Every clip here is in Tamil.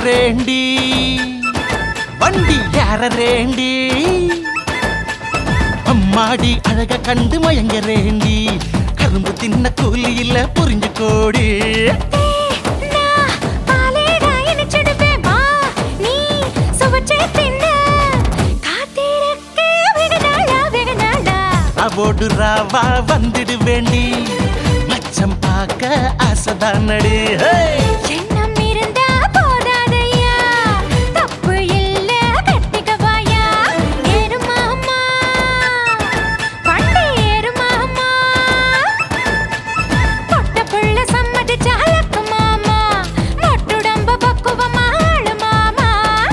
யாரரேண்டி வண்டி யாரரேண்டி அம்மாடி அழக கண்டு மயங்கரேண்டி கரும்பு தின்ன கூலி இல்ல புரிஞ்சு கோடி நான் பாலேடா இனிச்சிடுவேன் வா நீ சுவச்சே தின்னு காத்திருக்க வெகு நாளா வெகு நாளா அவோடு ராவா வந்துடு வேண்டி மச்சம் பார்க்க ஆசைதானடி ஹே! எண்ணம் இருந்தா போதாதையா தப்பு இல்ல கட்டிக்கவாயா ஏறுமாமா வண்டி ஏறுமாமா பொட்ட புள்ள சம்மதிச்ச அழகு மாமா மொட்டுடம்ப பக்குவமா ஆளு மாமா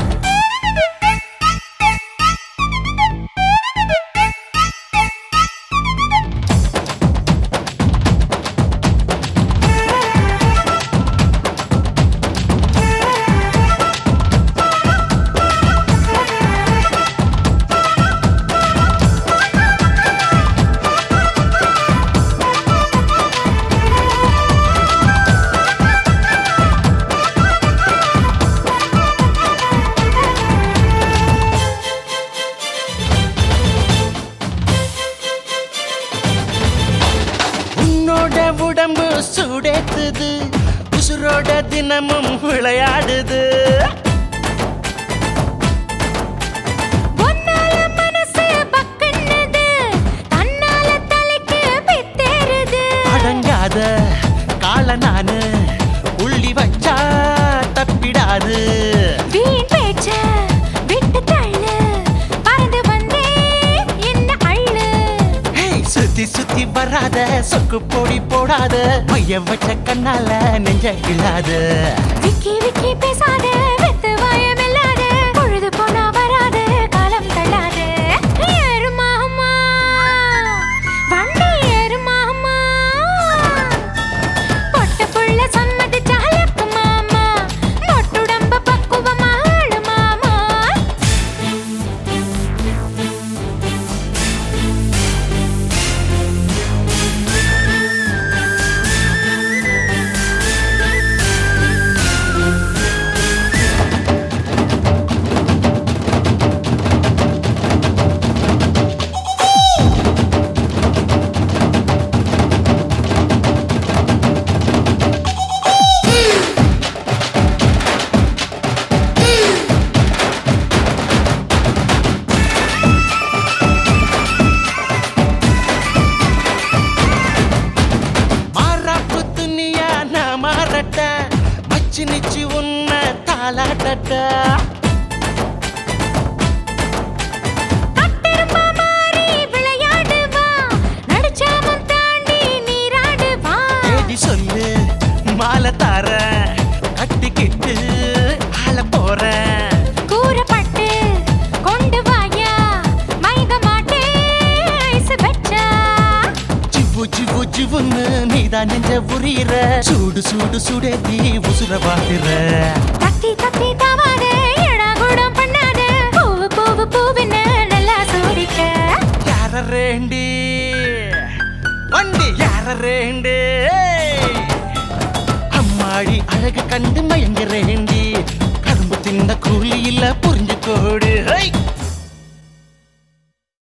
உன்னோட உடம்பு சுடேத்துது உசுரோட தினமும் விளையாடுது ஒன்னால மனசு பக்குன்னது தன்னால தலைக்கு பித்தேறுது அடங்காத கால நானு உள்ளி வச்சா தப்பிடாது வீண் பேச்ச விட்டு தள்ளு பறந்து வந்தே என்ன அள்ளு ஹே, சுத்தி சுத்தி வராத சொக்கு பொடி போடாத மைய வச்ச கண்ணால நெஞ்ச கிளாத விக்கி விக்கி பேசாத வெத்து வாயம் இல்லாத பொழுது போனா வராது காலம் தள்ளாத ஏறு மாமா வண்டி ஏறு மாமா பொட்ட புள்ள சம்மதிச்ச அழகு மாமா மொட்டுடம்ப பக்குவமா ஆளு மாமா மாறாப்பு துணியா நான் மாறட்ட மச்சு நிச்சு உன்னை தாளாட்டட்ட கட்டெரும்பா மாறி விளையாடு வா நடுச்சாமம் தாண்டி நீராடு வா தேடி சொல்லு மாலை தார கட்டிக்கிட்டு ஆள போறேன் கூறப்பட்டு கொண்டு வாயா மயங்க மாட்டேன் ஐஸ் வச்சா ஜிவு ஜிவு ஜிவுன்னு நீதான் நெஞ்ச உரியிற சூடு சூடு சுடேத்தி உசுர வாடுற தத்தி தத்தி தவாத எடா கூடம் பண்ணாத பூவு பூவு பூவுன்னு நல்லா சூடிக்க யாரரேண்டி வண்டி யாரரேண்டி அம்மாடி அழகு கண்டு மயங்குறேண்டி கரும்பு தின்ன கூலி இல்ல புரிஞ்சு கோடு ஹை